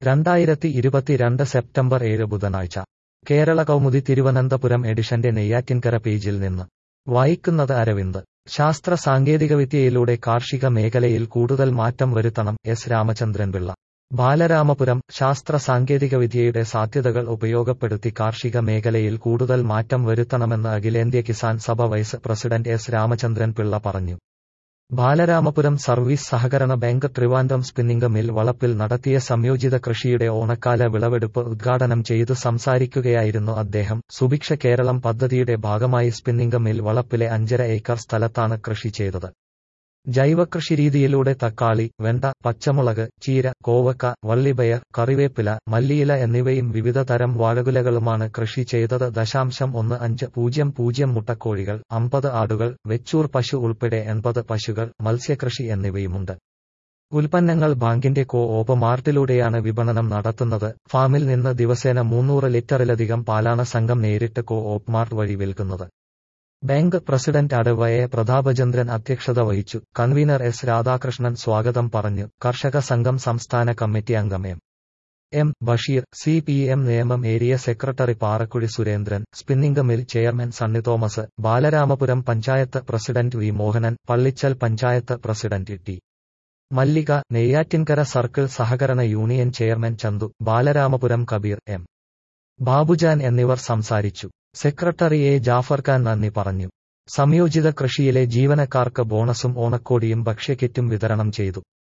രണ്ടായിരത്തി ഇരുപത്തിരണ്ട് സെപ്റ്റംബർ ഏഴ് ബുധനാഴ്ച കേരള കൗമുദി തിരുവനന്തപുരം എഡിഷന്റെ നെയ്യാറ്റിൻകര പേജിൽ നിന്ന് വായിക്കുന്നത് അരവിന്ദ് ശാസ്ത്ര സാങ്കേതികവിദ്യയിലൂടെ കാർഷിക മേഖലയിൽ കൂടുതൽ മാറ്റം വരുത്തണം എസ് രാമചന്ദ്രൻ പിള്ള ബാലരാമപുരം ശാസ്ത്ര സാങ്കേതികവിദ്യയുടെ സാധ്യതകൾ ഉപയോഗപ്പെടുത്തി കാർഷിക മേഖലയിൽ കൂടുതൽ മാറ്റം വരുത്തണമെന്ന് അഖിലേന്ത്യ Kisan Sabha vice president S Ramachandran Pillai പറഞ്ഞു ബാലരാമപുരം സർവീസ് സഹകരണ ബാങ്ക് ട്രിവാൻഡ്രം സ്പിന്നിംഗ് മിൽ വളപ്പിൽ നടത്തിയ സംയോജിത കൃഷിയുടെ ഓണക്കാല വിളവെടുപ്പ് ഉദ്ഘാടനം ചെയ്തു സംസാരിക്കുകയായിരുന്നു അദ്ദേഹം സുഭിക്ഷ കേരളം പദ്ധതിയുടെ ഭാഗമായി സ്പിന്നിംഗ് മിൽ വളപ്പിലെ അഞ്ചര ഏക്കർ സ്ഥലത്താണ് കൃഷി ചെയ്തത് ജൈവകൃഷി രീതിയിലൂടെ തക്കാളി വെണ്ട പച്ചമുളക് ചീര കോവക്ക വള്ളിപയർ കറിവേപ്പില മല്ലിയില എന്നിവയും വിവിധ തരം വാഴകുലകളുമാണ് കൃഷി ചെയ്തത് ദശാംശം ഒന്ന് അഞ്ച് പൂജ്യം പൂജ്യം മുട്ടക്കോഴികൾ അമ്പത് ആടുകൾ വെച്ചൂർ പശു ഉൾപ്പെടെ എൺപത് പശുകൾ മത്സ്യകൃഷി എന്നിവയുമുണ്ട് ഉൽപ്പന്നങ്ങൾ ബാങ്കിന്റെ കോ ഓപ്പ് മാർട്ടിലൂടെയാണ് വിപണനം നടത്തുന്നത് ഫാമിൽ നിന്ന് ദിവസേന മുന്നൂറ് ലിറ്ററിലധികം പാലാണ് സംഘം നേരിട്ട് കോ ഓപ്പ് മാർട്ട് വഴി വിൽക്കുന്നത് ബാങ്ക് പ്രസിഡന്റ് അടവയെ പ്രതാപചന്ദ്രൻ അധ്യക്ഷത വഹിച്ചു കൺവീനർ എസ് രാധാകൃഷ്ണൻ സ്വാഗതം പറഞ്ഞു കർഷക സംഘം സംസ്ഥാന കമ്മിറ്റി അംഗം M M Basheer C P M നിയമം area secretary Parakkuzhi Surendran spinning mill chairman Sunny Thomas Balaramapuram panchayat president V Mohanan Pallichal panchayat president T Mallika Neyyattinkara circle സഹകരണ union chairman Chandu Balaramapuram Kabeer M Babujan എന്നിവർ സംസാരിച്ചു സെക്രട്ടറി എ ജാഫർ ഖാൻ നന്ദി പറഞ്ഞു സംയോജിത കൃഷിയിലെ ജീവനക്കാർക്ക് ബോണസും ഓണക്കോടിയും ഭക്ഷ്യക്കിറ്റും വിതരണം ചെയ്തു